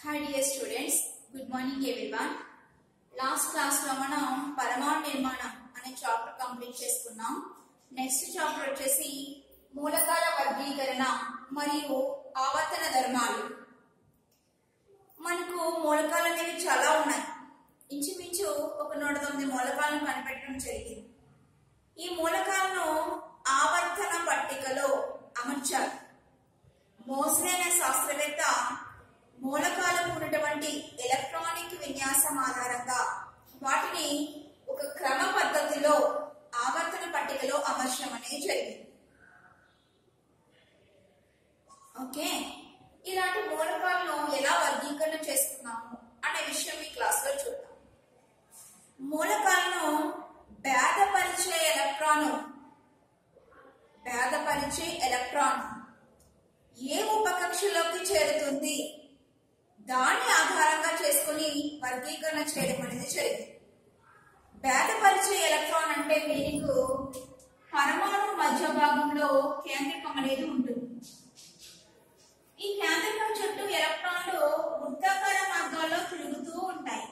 Hi dear students good morning everyone last class లో మనం పరమాణు నిర్మాణం అనే చాప్టర్ కంప్లీట్ చేసుకున్నాం నెక్స్ట్ చాప్టర్ వచ్చేసి మూలకాల వర్గీకరణ మరియు ఆవర్తన ధర్మాలు మనకు మూలకాలు అనేవి చాలా ఉన్నాయి ఇంచుమించు ఒక నూట తొమ్మిది మూలకాలను కనిపెట్టడం జరిగింది ఈ మూలకాలను ఆవర్తన పట్టికలో అమర్చాలి మోస్లే అనే శాస్త్రవేత్త మూలకాలకు ఉన్నటువంటి ఎలక్ట్రానిక్ విన్యాసం ఆధారంగా వాటిని ఒక క్రమ పద్ధతిలో ఆవర్తన పట్టికలో అమర్చడం అనేది జరిగింది ఓకే ఇలాంటి మూలకాలను ఎలా వర్గీకరణ చేసుకున్నాము అనే విషయం ఈ క్లాస్ లో చూద్దాం మూలకాలను భేదపరిచే ఎలక్ట్రాను భేదపరిచే ఎలక్ట్రాన్ ఏ ఉపకక్షలోకి చేరుతుంది దాన్ని ఆధారంగా చేసుకుని వర్గీకరణ చేయడం అనేది జరిగింది భేదపరిచే ఎలక్ట్రాన్ అంటే మీనింగ్ పరమాణు మధ్య భాగంలో కేంద్రకం అనేది ఉంటుంది ఈ కేంద్రకం చుట్టూ ఎలక్ట్రాన్లు వృత్తాకార మార్గాల్లో తిరుగుతూ ఉంటాయి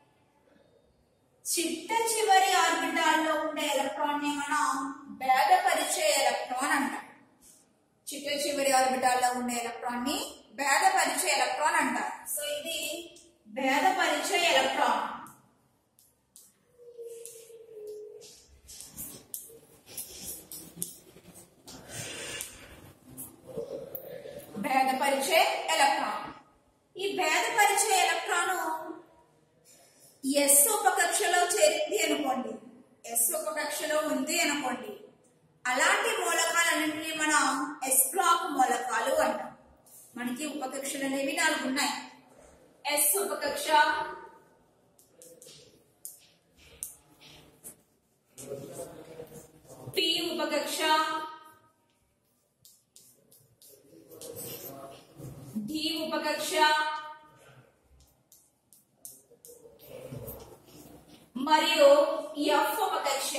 చిట్ట చివరి ఆర్బిటాల్లో ఉండే ఎలక్ట్రాన్ ని మనం భేదపరిచే ఎలక్ట్రాన్ అంటాం చిట్ట చివరి ఆర్బిటాల్లో ఉండే ఎలక్ట్రాన్ ని భేదపరిచే ఎలక్ట్రాన్ అంటారు సో ఇది భేదపరిచే ఎలక్ట్రాన్ భేదపరిచే ఎలక్ట్రాన్ ఈ భేదపరిచే ఎలక్ట్రాన్ ఎస్ ఉపకక్షలో చేరింది అనుకోండి ఎస్ ఉపకక్షలో ఉంది అనుకోండి అలాంటి మూలకాలన్నింటినీ మనం ఎస్ బ్లాక్ మూలకాలు అంటాం మనకి ఉపకక్షలు అనేవి నాలుగు ఉన్నాయి ఎస్ ఉపకక్ష పి ఉపకక్ష డి ఉపకక్ష మరియు ఎఫ్ ఉపకక్ష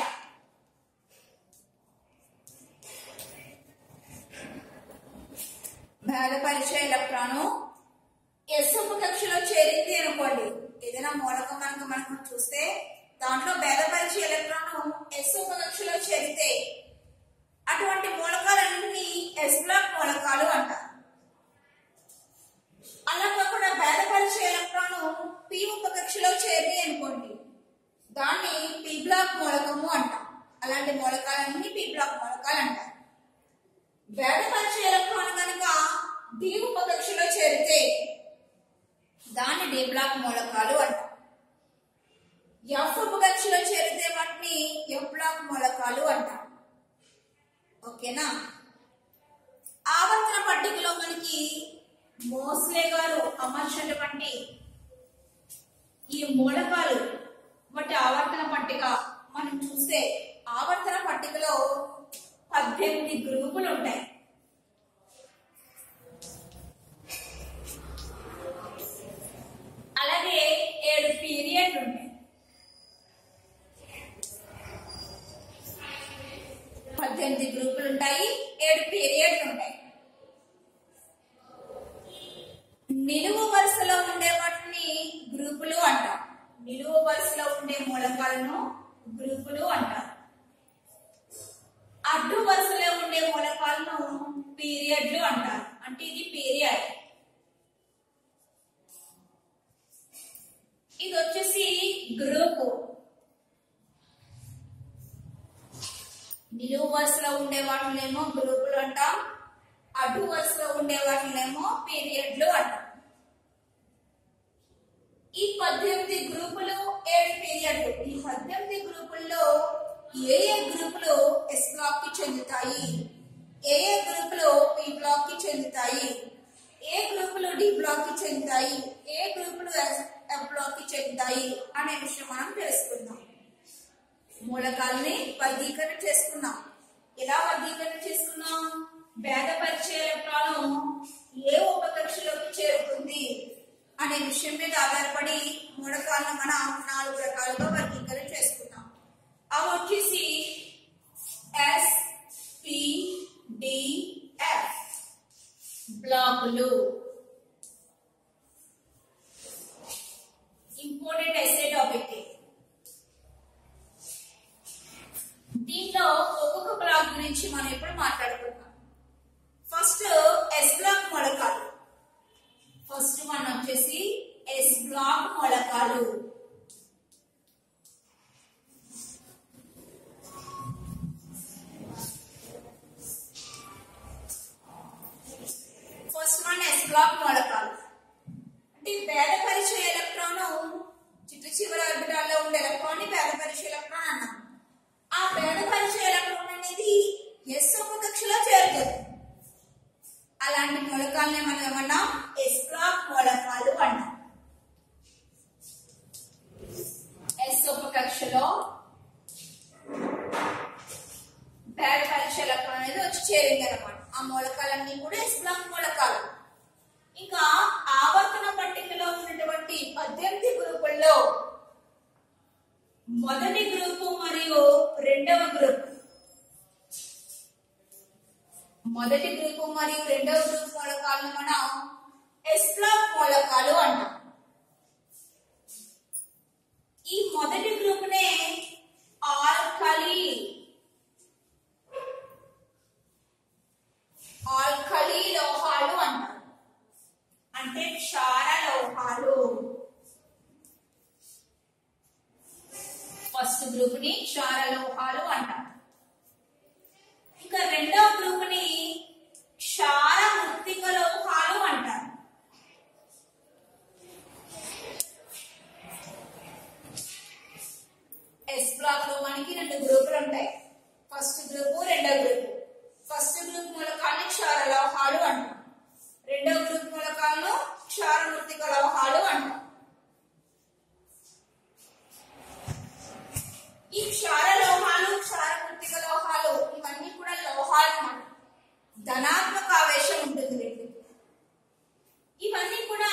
భేదపరిచే ఎలక్ట్రాను ఎస్ ఉపకక్షలో చేరింది అనుకోండి ఏదైనా మూలకం మనకు మనకు చూస్తే దాంట్లో భేదపరిచే ఎలక్ట్రాను ఎస్ ఉపకక్షలో చేరితే అటువంటి మూలకాలన్నింటినీ ఎస్ బ్లాక్ మూలకాలు అంటారు అలా కాకుండా భేదపరిచే ఎలక్ట్రాను పి ఉపకక్షలో చేరి అనుకోండి దాన్ని పి బ్లాక్ మూలకము అంటాం అలాంటి మూలకాలన్నీ పి బ్లాక్ మూలకాలు అంటారు భేదపరిచే ఎలక్ట్రాన్ కనుక డి ఉపకక్షలో చేరితే దాన్ని డి బ్లాక్ మూలకాలు అంటాం ఎఫ్ ఉపకక్షలో చేరితే వాటిని ఎఫ్ బ్లాక్ మూలకాలు అంటాం ఓకేనా ఆవర్తన పట్టికలో మనకి మోస్లే గారు అమర్చినటువంటి ఈ మూలకాలు వాటి ఆవర్తన పట్టిక మనం చూస్తే ఆవర్తన పట్టికలో పద్దెనిమిది గ్రూపులు ఉంటాయి అలాగే ఏడు పీరియడ్లు ఉంటాయి పద్దెనిమిది గ్రూపులు ఉంటాయి ఏడు పీరియడ్లు ఉంటాయి నిలువు వరుసలో ఉండే వాటిని గ్రూపులు అంటాం నిలువు వరుసలో ఉండే మూలకాలను గ్రూపులు అంటారు అడ్డు వరుసలో ఉండే మూలకాలను పీరియడ్లు అంటారు అంటే ఇది పీరియడ్ ఇది వచ్చేసి గ్రూపు నిలువు వరుసలో ఉండే వాటినేమో గ్రూపులు అంటాం అడ్డు వరుసలో ఉండే వాటినేమో పీరియడ్లు అంటాం ఈ పద్దెనిమిది గ్రూపులు ఏడు పీరియడ్లు ఈ పద్దెనిమిది గ్రూపుల్లో ఏ ఏ గ్రూపులు ఎస్ బ్లాక్ కి చెందుతాయి ఏ ఏ గ్రూపులు పి బ్లాక్ కి చెందుతాయి ఏ గ్రూపులు డి బ్లాక్ కి చెందుతాయి ఏ గ్రూపులు ఎఫ్ బ్లాక్ కి చెందుతాయి అనే విషయం మనం తెలుసుకుందాం మూలకాలని వర్గీకరణ చేసుకున్నాం ఎలా వర్గీకరణ చేసుకున్నాం భేదపరిచే ఎలక్ట్రాను ఏ ఉపకక్షలోకి చేరుతుంది అనే విషయం మీద ఆధారపడి మూలకాలను మనం నాలుగు రకాలుగా వర్గీకరణ చేసుకున్నాం అవి వచ్చేసి ఎస్ పి డి ఎఫ్ బ్లాకులు ఇంపార్టెంట్ ఎస్ఏ టాపిక్ దీంట్లో ఒక్కొక్క బ్లాక్ గురించి మనం ఇప్పుడు మాట్లాడుకుందాం ఫస్ట్ ఎస్ బ్లాక్ మొలకాలు ఫస్ట్ వన్ వచ్చేసి ఎస్ బ్లాక్ మొలకాలు ఫస్ట్ వన్ ఎస్ బ్లాక్ మూలకాలు అంటే భేదపరిచే ఎలక్ట్రాన్ చిట్టు చివరి ఆర్బిటాల్లో ఉండే ఎలక్ట్రాన్ ని భేదపరిచే ఎలక్ట్రాన్ అన్నాం ఆ భేదపరిచే ఎలక్ట్రాన్ అనేది ఎస్ ఒక కక్షలో చేరుతుంది అలాంటి మూలకాలనే మనం ఏమన్నాం ఎస్ బ్లాక్ మూలకాలు అన్నాం ఎస్ ఒక కక్షలో బ్యాడ్ పరీక్ష ఎలక్ట్రాన్ అనేది వచ్చి చేరింది అనమాట ఆ మూలకాలన్నీ కూడా ఎస్ బ్లాక్ మూలకాలు ఇంకా ఆవర్తన పట్టికలో ఉన్నటువంటి పద్దెనిమిది గ్రూపుల్లో మొదటి గ్రూపు మరియు రెండవ గ్రూప్ మొదటి గ్రూపు మరియు రెండవ గ్రూప్ మూలకాలను మనం ఎస్ బ్లాక్ మూలకాలు అంటాం ఈ మొదటి గ్రూప్ నే ఆల్కలీ ఆల్కలీ లోహాలు అంటారు అంటే క్షార లోహాలు ఫస్ట్ గ్రూప్ ని క్షార లోహాలు అంటారు ఇంకా రెండవ గ్రూప్ ని క్షార మృత్తిక లోహాలు అంటారు ఎస్ బ్లాక్ లో మనకి రెండు గ్రూపులు ఉంటాయి ఫస్ట్ గ్రూప్ రెండో గ్రూప్ ఫస్ట్ గ్రూప్ మూలకాన్ని క్షార లోహాలు అంటాం రెండో గ్రూప్ మూలకాలను క్షార మృతిక లోహాలు అంటాం ఈ క్షార లోహాలు క్షార మృతిక లోహాలు ఇవన్నీ కూడా లోహాలు అన్నమాట ధనాత్మక ఆవేశం ఉంటుంది వీటికి ఇవన్నీ కూడా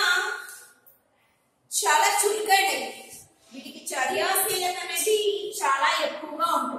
చాలా చురుకైనవి వీటికి చర్యాశీలత అనేది చాలా ఎక్కువగా ఉంటుంది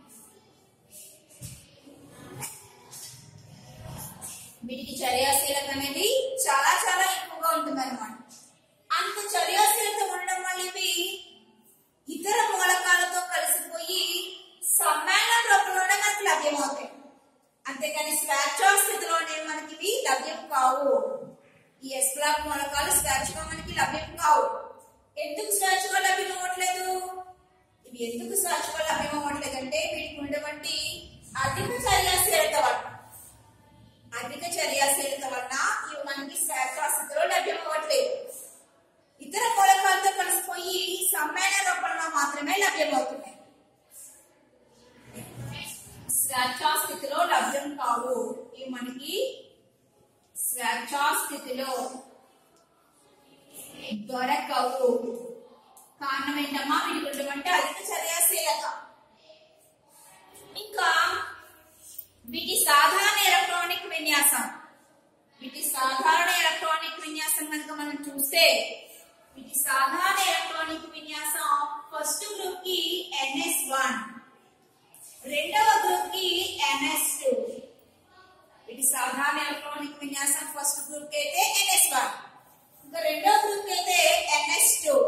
వీటికి చర్యాశీలత అనేది చాలా చాలా ఎక్కువగా ఉంటుంది అనమాట అంత చర్యాశీలత ఉండడం వల్ల ఇవి ఇతర మూలకాలతో కలిసిపోయి సమ్మేళన రూపంలోనే మనకు లభ్యమవుతాయి అంతేకాని స్వేచ్ఛా స్థితిలోనే మనకి ఇవి లభ్యం కావు ఈ ఎస్ బ్లాక్ మూలకాలు స్వేచ్ఛగా మనకి లభ్యం కావు ఎందుకు స్వేచ్ఛగా లభ్యం అవ్వట్లేదు ఇవి ఎందుకు స్వేచ్ఛగా లభ్యం అవ్వట్లేదు అంటే వీటికి ఉన్నటువంటి అధిక చర్యాశీలత వల్ల అధిక చర్యాశీలత వలన ఇవి మనకి స్వేచ్ఛా స్థితిలో లభ్యం అవ్వట్లేదు ఇతర మూలకాలతో కలిసిపోయి సమ్మేళన రూపంలో మాత్రమే లభ్యమవుతున్నాయి స్వేచ్ఛా స్థితిలో లభ్యం కావు ఇవి మనకి స్వేచ్ఛా స్థితిలో దొరకవు కారణం ఏంటమ్మా వీటికి ఉన్నటువంటి అధిక చర్యాశీలత ఇంకా వీటి సాధారణ ఎలక్ట్రానిక్ విన్యాసం వీటి సాధారణ ఎలక్ట్రానిక్ విన్యాసం కనుక మనం చూస్తే వీటి సాధారణ ఎలక్ట్రానిక్ విన్యాసం ఫస్ట్ గ్రూప్ కి ఎన్ఎస్ వన్ రెండవ గ్రూప్ కి ఎన్ఎస్ టూ వీటి సాధారణ ఎలక్ట్రానిక్ విన్యాసం ఫస్ట్ గ్రూప్ కి అయితే ఎన్ఎస్ వన్ ఇంకా రెండవ గ్రూప్ కి అయితే ఎన్ఎస్ టూ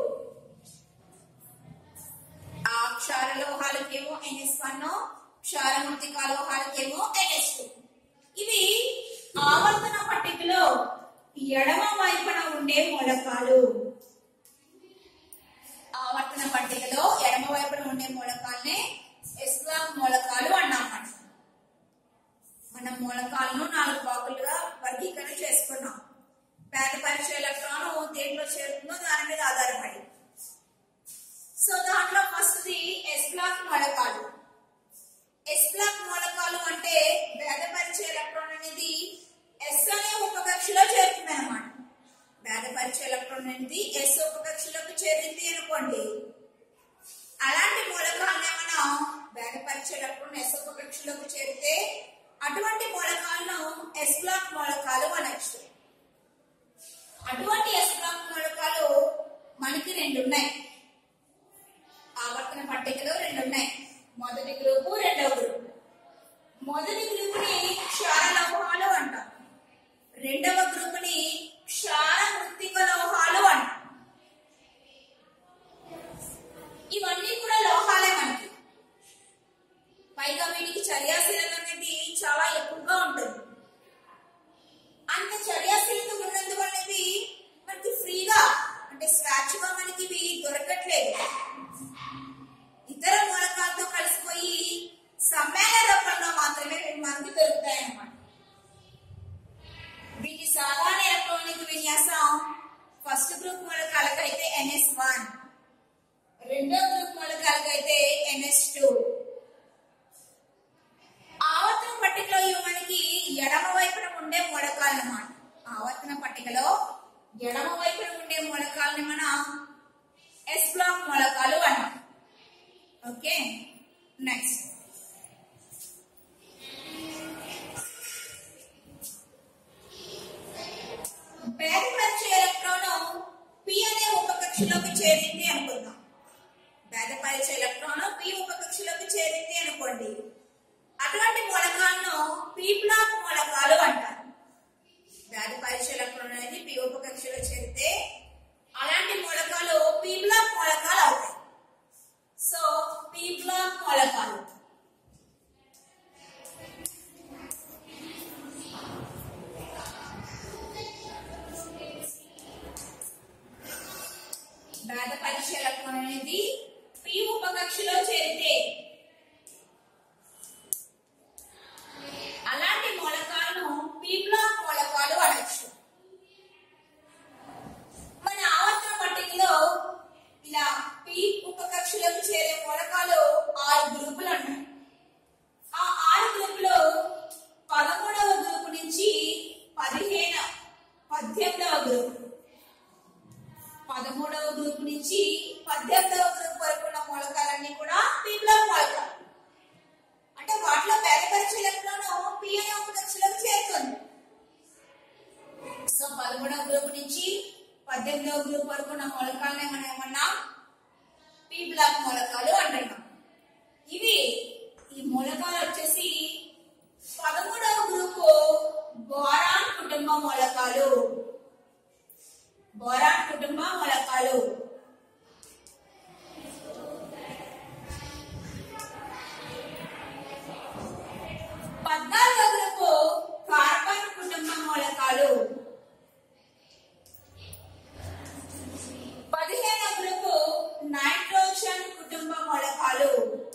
ఆ క్షార లోహాలకేమో ఎన్ఎస్ వన్ క్షారమూర్తిక లోహాలకేమో ఎన్ఎస్ టూ ఇవి ఆవర్తన పట్టికలో ఎడమ వైపున ఉండే మూలకాలు ఆవర్తన పట్టికలో ఎడమ వైపున ఉండే మూలకాలనే ఎస్లాం మూలకాలు అన్నమాట మనం మూలకాలను నాలుగు భాగాలుగా వర్గీకరణ చేసుకున్నాం పేద పరీక్ష ఎలక్ట్రాన్ దేంట్లో చేరుతుందో దాని మీద ఆధారపడి సో దాంట్లో ఫస్ట్ ఎస్ బ్లాక్ మూలకాలు ఎస్ బ్లాక్ మూలకాలు అంటే భేదపరిచే ఎలక్ట్రాన్ అనేది ఎస్ అనే ఉపకక్షలో చేరుతుంది అనమాట భేదపరిచే ఎలక్ట్రాన్ అనేది ఎస్ ఉపకక్షలోకి చేరింది అనుకోండి అలాంటి మూలకాలనే మనం భేదపరిచే ఎలక్ట్రాన్ ఎస్ ఉపకక్షలోకి చేరితే అటువంటి మూలకాలను ఎస్ బ్లాక్ మూలకాలు అనొచ్చు అటువంటి ఎస్ బ్లాక్ మూలకాలు మనకి రెండు ఉన్నాయి ఆవర్తన పట్టికలో రెండు ఉన్నాయి మొదటి గ్రూపు రెండవ గ్రూపు మొదటి గ్రూపుని క్షార లోహాలు అంటాం రెండవ గ్రూపుని క్షార మృత్తిక లోహాలు అంటాం విన్యాసం ఫస్ట్ గ్రూప్ మూలకాలకైతే ఎన్ఎస్ వన్ రెండో గ్రూప్ మూలకాలకైతే ఎన్ఎస్ టూ ఆవర్తన పట్టికలో ఇవి మనకి ఎడమ వైపున ఉండే మూలకాలు అన్నమాట ఆవర్తన పట్టికలో ఎడమ వైపున ఉండే మూలకాలని మనం ఎస్ బ్లాక్ మూలకాలు అంటాం ఓకే నెక్స్ట్ భేదపరిచే ఎలక్ట్రాన్ పి అనే ఉపకక్షలోకి చేరింది అనుకుందాం భేదపరిచే ఎలక్ట్రాన్ పి ఉపకక్షలోకి చేరింది అనుకోండి అటువంటి మూలకాలను పి బ్లాక్ మూలకాలు అంటారు భేదపరిచే ఎలక్ట్రాన్ అనేది పి ఉపకక్షలో చేరితే అలాంటి మూలకాలు పి బ్లాక్ మూలకాలు అవుతాయి సో పి బ్లాక్ మూలకాలు భేద పరీక్ష ఎలక్ట్రాన్ అనేది పి ఉపకక్షలో చేరితే అలాంటి మూలకాలను పి బ్లాక్ మూలకాలు అనొచ్చు మన ఆవర్తన పట్టికలో ఇలా పి ఉపకక్షలకు చేరే మూలకాలు ఆరు గ్రూపులు ఉన్నాయి ఆ ఆరు గ్రూపులో పదమూడవ గ్రూపు నుంచి పదిహేను పద్దెనిమిదవ గ్రూపు పదమూడవ గ్రూప్ నుంచి పద్దెనిమిదవ గ్రూప్ వరకు ఉన్న మూలకాలన్నీ కూడా పి బ్లాక్ మూలకాలు అంటే వాటిలో పేదపరిచే ఎలక్ట్రాన్ పి అనే ఉపకక్షలకు చేరుతుంది సో పదమూడవ గ్రూప్ నుంచి పద్దెనిమిదవ గ్రూప్ వరకు ఉన్న మూలకాలని మనం ఏమన్నాం పి బ్లాక్ మూలకాలు అంటున్నాం ఇవి ఈ మూలకాలు వచ్చేసి పదమూడవ గ్రూపు బోరాన్ కుటుంబ మూలకాలు బోరాన్ కుటుంబ మూలకాలు పద్నాలుగో గ్రూపు కార్బన్ కుటుంబ మూలకాలు పదిహేనో గ్రూపు నైట్రోజన్ కుటుంబ మూలకాలు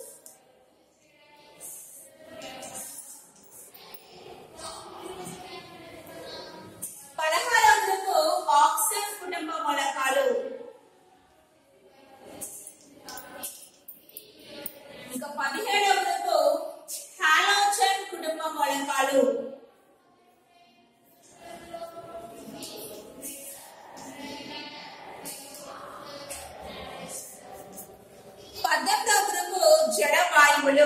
పదహారో గ్రూపు ఆక్సిజన్ కుటుంబ మూలకాలు ఇంకా పదిహేడవ గ్రూపు హాలోజన్ కుటుంబ మూలకాలు పద్దెనిమిదవ గ్రూపు జడ వాయువులు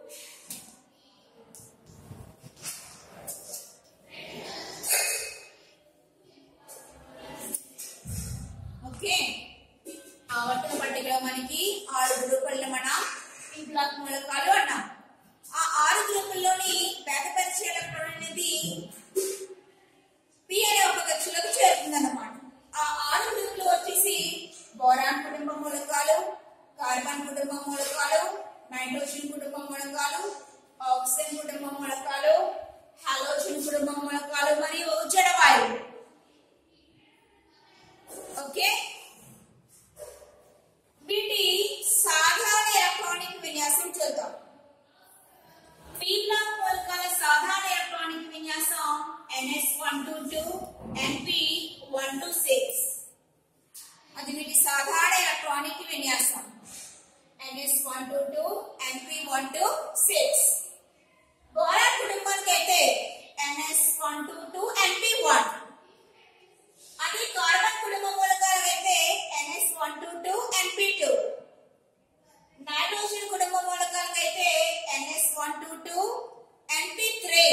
ఓకే ఆవర్తన పట్టికలో మనకి ఆరు గ్రూపులను మనం ఈ బ్లాక్ మూలకాలు అన్నాం ఆ ఆరు గ్రూపుల్లోని భేదపరిచే ఎలక్ట్రాన్ అనేది పి అనే ఒక కక్షలోకి చేరుతుంది అన్నమాట ఆ ఆరు గ్రూపులు వచ్చేసి బోరాన్ కుటుంబ మూలకాలు కార్బన్ కుటుంబ మూలకాలు నైట్రోజన్ కుటుంబ మూలకాలు ఆక్సిజన్ కుటుంబ మూలకాలు హాలోజన్ కుటుంబ మూలకాలు మరియు జడవాయువు ఓకే వీటి సాధారణ ఎలక్ట్రానిక్ విన్యాసం చూద్దాం పీ బ్లాక్ మూలకాల సాధారణ ఎలక్ట్రానిక్ విన్యాసం NS one to two NP one to six అది వీటి సాధారణ ఎలక్ట్రానిక్ విన్యాసం NS one to two NP one to six boron కుటుంబానికి అయితే NS one to two NP one అదే కార్బన్ కుటుంబ మూలకాలు అయితే NS one to two NP two nitrogen కుటుంబ మూలకాలకు అయితే NS one to two NP three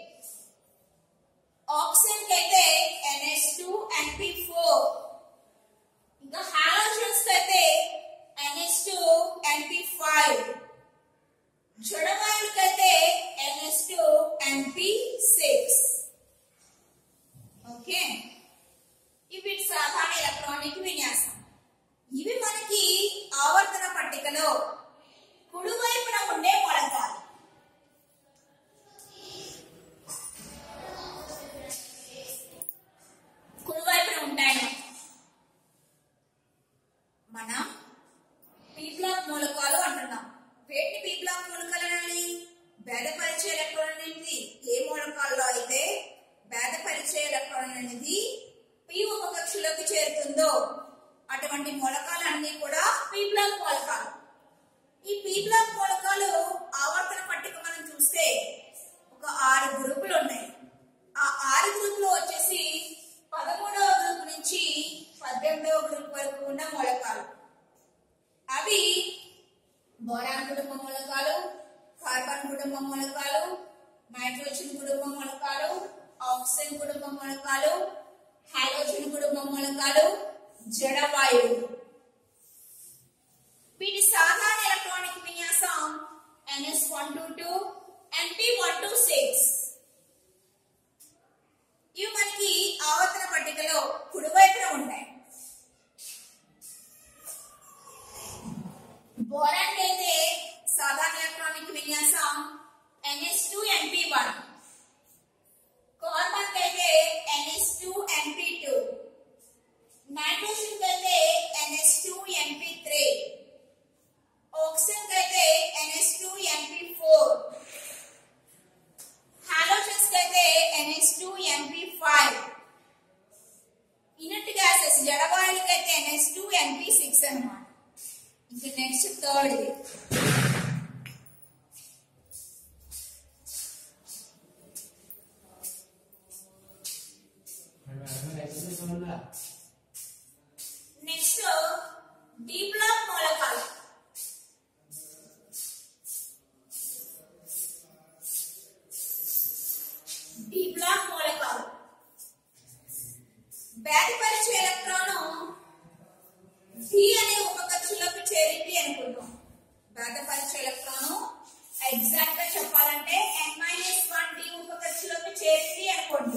oxygen కి అయితే ఎన్ఎస్ టూ ఎన్పి ఫోర్ ఇంకా హాలోజన్స్ అయితే ఎన్ఎస్ టూ ఎన్పి ఫైవ్ జడవాయువులకి అయితే NS two NP six okay ఇవి సాధారణ ఎలక్ట్రానిక్ విన్యాసం ఇవి మనకి ఆవర్తన పట్టికలో కుడివైపున ఉండే మూలకాలు కుడివైపున ఉంటాయి మనం పీ బ్లాక్ మూలకాలు అంటున్నాం వేటిని పీ బ్లాక్ మూలకాలు అనాలి భేదపరిచే ఎలక్ట్రాన్ అనేది ఏ మూలకాల్లో అయితే భేదపరిచే ఎలక్ట్రాన్ అనేది పి పి ఉపకక్షలోకి చేరుతుందో అటువంటి మూలకాలన్నీ కూడా పి బ్లాక్ మూలకాలు ఈ పి బ్లాక్ మూలకాలు ఆవర్తన పట్టిక మనం చూస్తే ఒక ఆరు గ్రూపులు ఉన్నాయి ఆ ఆరు గ్రూపులు వచ్చేసి పదమూడవ గ్రూప్ నుంచి పద్దెనిమిదవ గ్రూప్ వరకు ఉన్న మూలకాలు అవి బోరాన్ కుటుంబ మూలకాలు కార్బన్ కుటుంబ మూలకాలు నైట్రోజన్ కుటుంబ మూలకాలు ఆక్సిజన్ కుటుంబ మూలకాలు హాలోజన్ కుటుంబ మూలకాలు జడవాయువులు వీటి సాధారణ ఎలక్ట్రానిక్ విన్యాసం NS122 NP126 ఇవి మనకి ఆవర్తన పట్టికలో కుడివైపున ఉంటాయి బోరాన్ అయితే సాధారణ ఎలక్ట్రానిక్ విన్యాసం NS2 NP1 కార్బన్ అయితే NS2 NP2 నైట్రోజన్ అయితే NS2 NP3 ఆక్సిజన్ అయితే NS2 NP4 హాలోజన్స్ అయితే NH2 NP5 ఇనట్ గ్యాసెస్ జడవాయువులకి అయితే NH2 NP6 అన్నమాట ఇంకా నెక్స్ట్ థర్డ్ ఇది నెక్స్ట్ డి బ్లాక్ మూలకాలు డి బ్లాక్ మూలకాలు బ్యాటిపరిచే ఎలక్ట్రాను డి అనే ఉపకక్షలోకి చేరింది అనుకుంటాం బ్యాటిపరిచే ఎలక్ట్రాను ఎగ్జాక్ట్ గా చెప్పాలంటే ఎన్ మైనస్ వన్ డి ఉపకక్షలోకి చేరింది అనుకోండి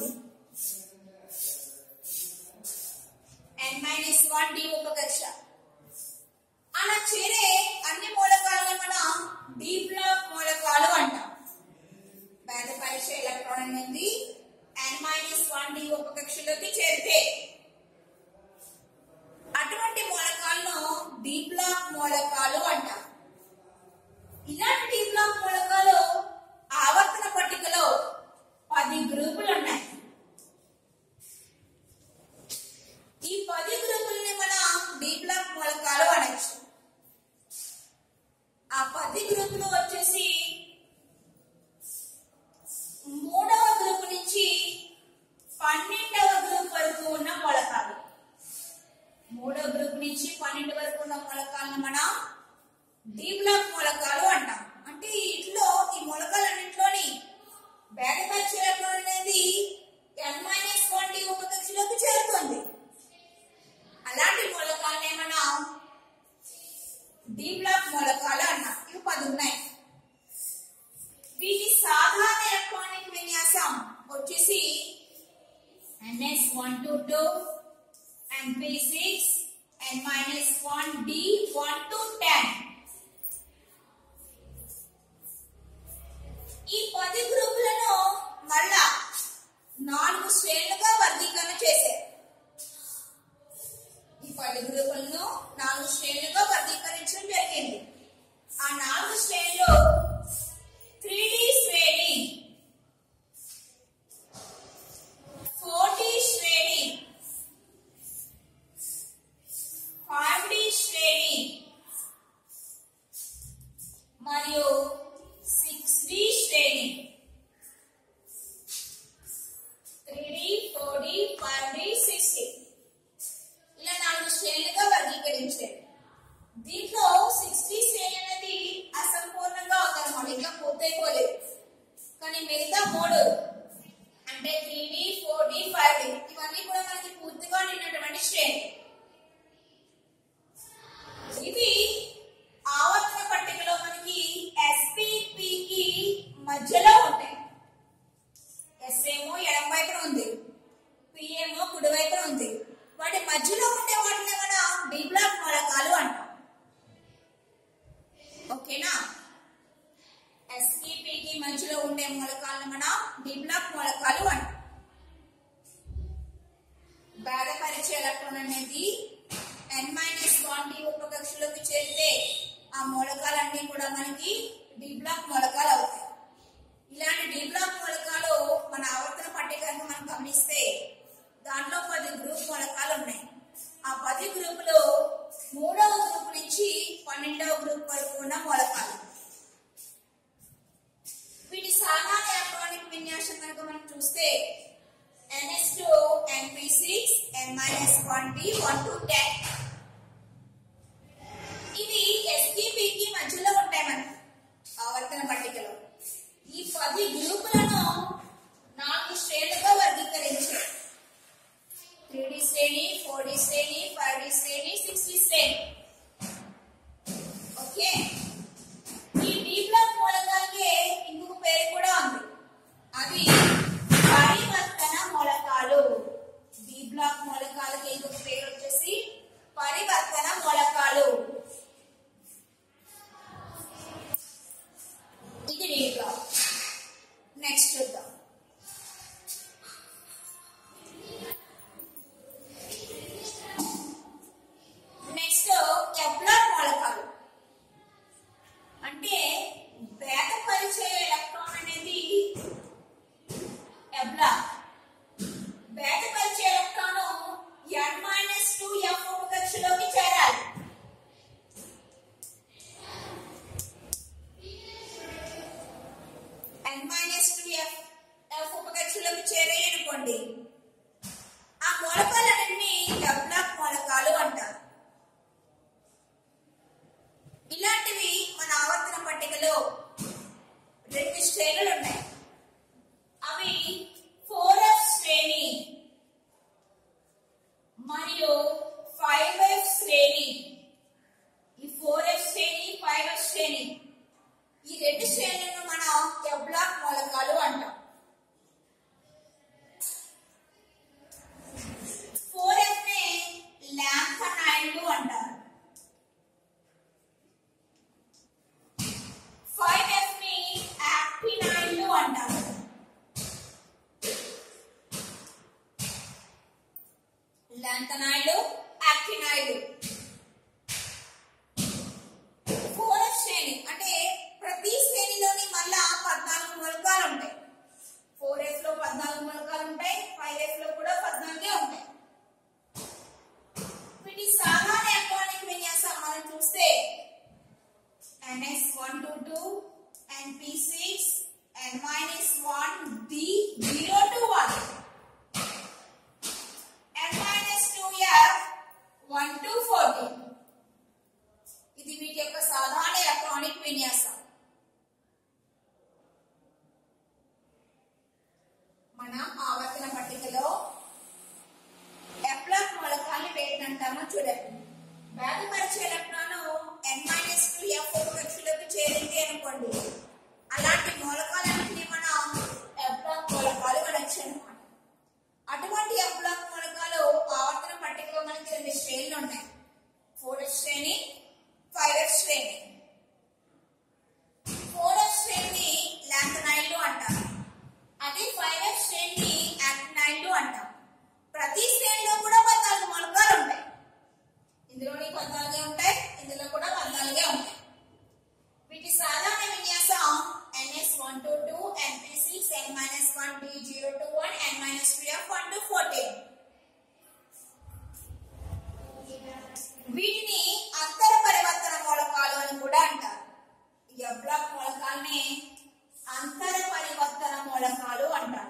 ఎన్ మైనస్ వన్ డి ఉపకక్ష అలా చేరే అన్ని మూలకాలను మనం డి బ్లాక్ మూలకాలు అంటాం పేద పరీక్ష ఎలక్ట్రాన్ అనేది ఎన్ మైనస్ వన్ డి ఉపకక్షలోకి చేరితే అటువంటి మూలకాలను డి బ్లాక్ మూలకాలు అంటాం ఇలాంటి డి బ్లాక్ మూలకాలు ఆవర్తన పట్టికలో పది గ్రూపులు ఉన్నాయి ఈ పది గ్రూపుల్ని మనం డి బ్లాక్ మూలకాలు అనొచ్చు ఆ పది గ్రూపులు వచ్చేసి మూడవ గ్రూప్ నుంచి పన్నెండవ గ్రూప్ వరకు ఉన్న మూలకాలు మూడవ గ్రూప్ నుంచి పన్నెండు వరకు ఉన్న మూలకాలను మనం డి బ్లాక్ మూలకాలు అంటాం అంటే ఇట్లో ఈ మూలకాలన్నింటిలోని బ్యాగపరిచయంలో అనేది ఎన్ మైనస్ వన్ డి ఉపకక్షలోకి చేరుతుంది అలాంటి మూలకాలనే మనం డి బ్లాక్ మూలకాలు అన్నాం ఇవి పది ఉన్నాయి వీటి సాధారణ ఎలక్ట్రానిక్ విన్యాసం వచ్చేసి NS one to two NP six N minus one D one to ten ఈ పది గ్రూపులను మళ్ళా నాలుగు శ్రేణులుగా వర్గీకరణ చేశారు ఈ పది గ్రూపులను నాలుగు శ్రేణులుగా వర్గీకరించడం జరిగింది ఆ నాలుగు శ్రేణులు త్రీ డి శ్రేణి ఫోర్ డి శ్రేణి ఫైవ్ డి శ్రేణి మరియు సిక్స్ డి శ్రేణి three D four D five D six D ఇలా నాలుగు శ్రేణులుగా వర్గీకరించారు దీంట్లో సిక్స్టీ శ్రేణి అనేది అసంపూర్ణంగా ఉందన్నమాట ఇంకా పూర్తయిపోలేదు కానీ మిగతా మూడు అంటే three D four D five D ఇవన్నీ కూడా మనకి పూర్తిగా నిన్నటువంటి శ్రేణి ఇవి ఆవర్తన పట్టికలో మనకి ఎస్పీపీకి మధ్యలో ఉంటాయి ఎస్ ఏమో ఎడం వైపున ఉంది పి ఏమో కుడి వైపున ఉంది వాటి మధ్యలో ఉండే వాటిని మనం డి బ్లాక్ మూలకాలు అంటాం ఓకేనా ఎస్పీపీకి మధ్యలో ఉండే మూలకాలను మనం డి బ్లాక్ మూలకాలు అంటాం భేదపరిచే ఎలక్ట్రాన్ అనేది ఎన్ మైనస్ వన్ డి ఉపకక్షలోకి చేరితే ఆ మూలకాలన్నీ కూడా మనకి డి బ్లాక్ మూలకాలు అవుతాయి ఇలాంటి డి బ్లాక్ మూలకాలు మన ఆవర్తన పట్టికను మనం గమనిస్తే దాంట్లో పది group n minus one D one to ten ఇది ఎస్టీపీకి మధ్యలో ఉంటాయి మనకి ఆవర్తన పట్టికలో ఈ పది గ్రూపులను నాలుగు శ్రేణులుగా వర్గీకరించారు త్రీ డి శ్రేణి ఫోర్ డి శ్రేణి ఫైవ్ డి శ్రేణి సిక్స్ డి శ్రేణి ఓకే ఈ డి బ్లాక్ మూలకాలకి ఇంకొక పేరు కూడా ఉంది అది పరివర్తన మూలకాలు డి బ్లాక్ మూలకాలకి ఇంకొక పేరు వచ్చేసి పరివర్తన మూలకాలు ఇది డి బ్లాక్ నెక్స్ట్ చూద్దాం నెక్స్ట్ ఎప్లాక్ మూలకాలు అంటే భేదపరిచే ఎలక్ట్రాన్ అనేది ఎబ్లాక్ భేదపరిచే electron N minus two F ఉపకక్షలోకి చేరాలి N minus two F F ఉపకక్షలోకి చేరాయి అనుకోండి ఆ మూలకాలన్నీ ఎబ్లాక్ మూలకాలు అంటారు ఇలాంటివి మన ఆవర్తన పట్టికలో రెండు శ్రేణులు ఉన్నాయి అవి ఫోర్ ఎఫ్ శ్రేణి మరియు ఫైవ్ ఎఫ్ శ్రేణి ఈ ఫోర్ ఎఫ్ శ్రేణి ఫైవ్ ఎఫ్ శ్రేణి ఈ రెండు శ్రేణులను మనం ఎబ్లాక్ మూలకాలు అంటాం ఫోర్ ఎఫ్ నే ల్యాంథనైడ్లు అంటారు ఫైవ్ ఎఫ్ ని యాక్టినైన్లు అంటారు లాంతనాయిలు యాక్టినాయిలు ఫోర్ ఎఫ్ శ్రేణి అంటే ప్రతి శ్రేణిలోని మళ్ళా పద్నాలుగు మూలకాలు ఉంటాయి ఫోర్ ఎఫ్ లో పద్నాలుగు మూలకాలు ఉంటాయి ఫైవ్ ఎఫ్ లో కూడా పద్నాలుగే ఉంటాయి వీటి సాధారణ ఎలక్ట్రానిక్ విన్యాసం మనం చూస్తే NS122, NP6, N minus 1, D 0 to 1. N minus 2F 1 to 14. ఇది వీటి యొక్క సాధారణ ఎలక్ట్రానిక్ విన్యాసం మన ఆవర్తన పట్టికలో ఎప్లాక్ మూలకాన్ని వేటినంటామో చూడండి భేదపరిచే electron N minus two F ఉపకక్షలోకి చేరింది అనుకోండి అలాంటి మూలకాలన్నింటినీ మనం ఎప్లాక్ మూలకాలు అనొచ్చు అనమాట అటువంటి ఎప్లాక్ మూలకాలు ఆవర్తన పట్టికలో మనకి రెండు శ్రేణులు ఉన్నాయి ఫోర్ ఎఫ్ శ్రేణి ఫైవ్ ఎఫ్ శ్రేణి ఫోర్ ఎఫ్ శ్రేణి లాంథనైడ్లు అంటారు అదే ఫైవ్ ఎఫ్ శ్రేణి యాక్టినైడ్లు అంటాం ప్రతి శ్రేణిలో కూడా పద్నాలుగు మూలకాలు ఉంటాయి ఇందులోని పద్నాలుగే ఉంటాయి ఇందులో కూడా పద్నాలుగే ఉంటాయి వీటి సాధారణ విన్యాసం NS one to two NP six N minus one D zero to one N minus two F one to fourteen వీటిని అంతర పరివర్తన మూలకాలు అని కూడా అంటారు ఈ అబ్లాక్ మూలకాల్ని అంతర పరివర్తన మూలకాలు అంటారు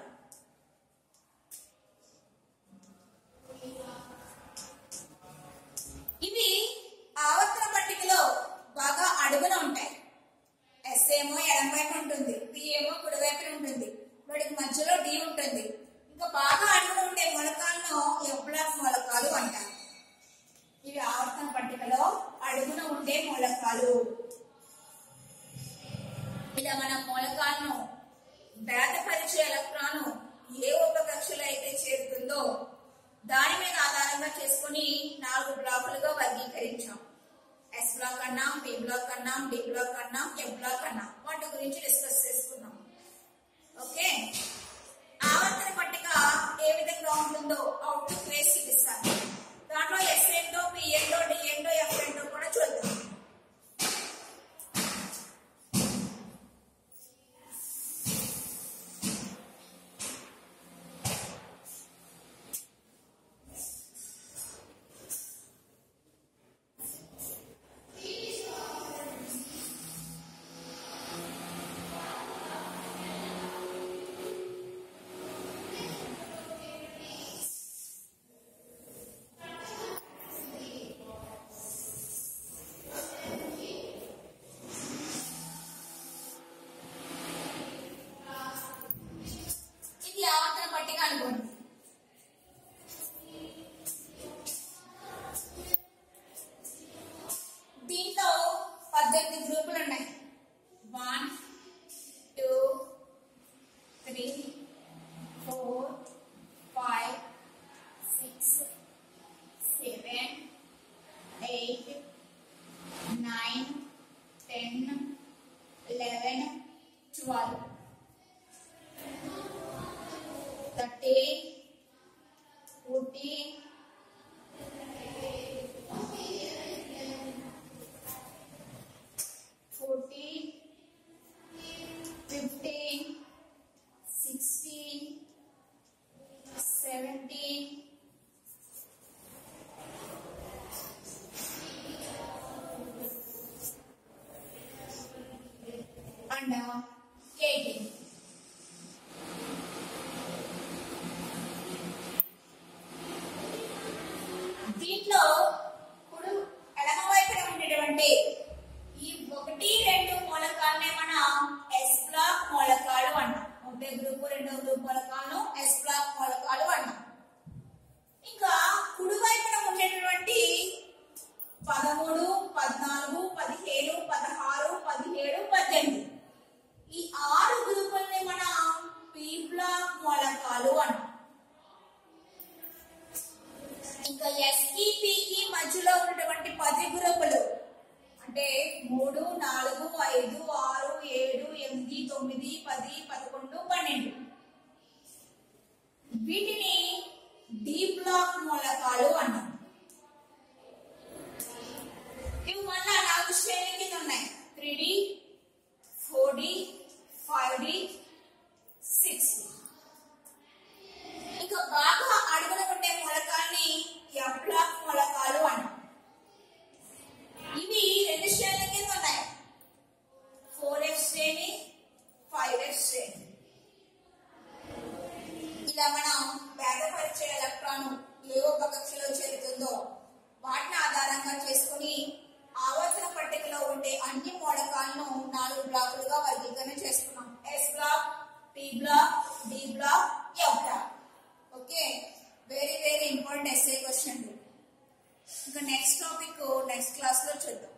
ఇవి ఆవర్తన పట్టికలో బాగా అడుగున ఉంటాయి ఎస్ ఏమో ఎడం వైపు ఉంటుంది పి ఏమో కుడి వైపున ఉంటుంది వాడికి మధ్యలో డి ఉంటుంది ఇంకా బాగా అడుగున ఉండే మూలకాలను ఎబ్లాక్ మూలకాలు అంటారు ఇవి ఆవర్తన పట్టికలో అడుగున ఉండే మూలకాలు ఇలా మన మూలకాలను భేదపరిచే ఎలక్ట్రాను ఏ ఉపకక్షలో అయితే చేరుతుందో దాని మీద ఆధారంగా చేసుకుని నాలుగు బ్లాకులుగా వర్గీకరించాం ఎస్ బ్లాక్ అన్నాం బి బ్లాక్ అన్నాం డి బ్లాక్ అన్నాం ఎఫ్ బ్లాక్ అన్నాం వాటి గురించి డిస్కస్ చేసుకున్నాం ఓకే ఆవర్తన పట్టిక ఏ విధంగా ఉంటుందో అవుట్పుట్ వేసి చూపిస్తాను దాంట్లో ఎస్ ఏంటో పి ఏంటో డి ఏంటో ఎఫ్ ఏంటో కూడా చూద్దాం fourteen fourteen, fifteen, sixteen, seventeen, and uh, eighteen. దీంట్లో కుడు ఎడమ వైపున ఉండేటువంటి ఈ ఒకటి రెండు మూలకాలనే మనం ఎస్ బ్లాక్ మూలకాలు అన్నాం ఒకటే గ్రూప్ రెండో గ్రూప్ మూలకాలను ఎస్ బ్లాక్ మూలకాలు అన్నాం ఇంకా కుడి వైపున ఉండేటటువంటి పదమూడు పద్నాలుగు పదిహేను పదహారు పదిహేడు పద్దెనిమిది ఈ ఆరు గ్రూపుల్ని మనం పి బ్లాక్ మూలకాలు అంటాం ఇంకా ఎస్కి పికి మధ్యలో ఉన్నటువంటి పది గ్రూపులు అంటే మూడు నాలుగు ఐదు ఆరు ఏడు ఎనిమిది తొమ్మిది పది పదకొండు పన్నెండు వీటిని డి బ్లాక్ మూలకాలు అన్నాం ఇవి మళ్ళా నాలుగు శ్రేణి కింద ఉన్నాయి three D four D five D six ఇంకా బాగా అడుగున ఉండే మూలకాన్ని ఎఫ్ బ్లాక్ మూలకాలు అంటాం ఇవి రెండు శ్రేణుల కింద ఉన్నాయి ఫోర్ ఎఫ్ శ్రేణి ఫైవ్ ఎఫ్ శ్రేణి ఇలా మనం భేదపరిచే ఎలక్ట్రాన్ ఏ ఒక్క కక్షలో చేరుతుందో వాటిని ఆధారంగా చేసుకుని ఆవర్తన పట్టికలో ఉండే అన్ని మూలకాలను నాలుగు బ్లాకులుగా వర్గీకరణ చేసుకున్నాం S block P block D block F block okay very very important SA question ఇంకా నెక్స్ట్ టాపిక్ నెక్స్ట్ క్లాస్ లో చూద్దాం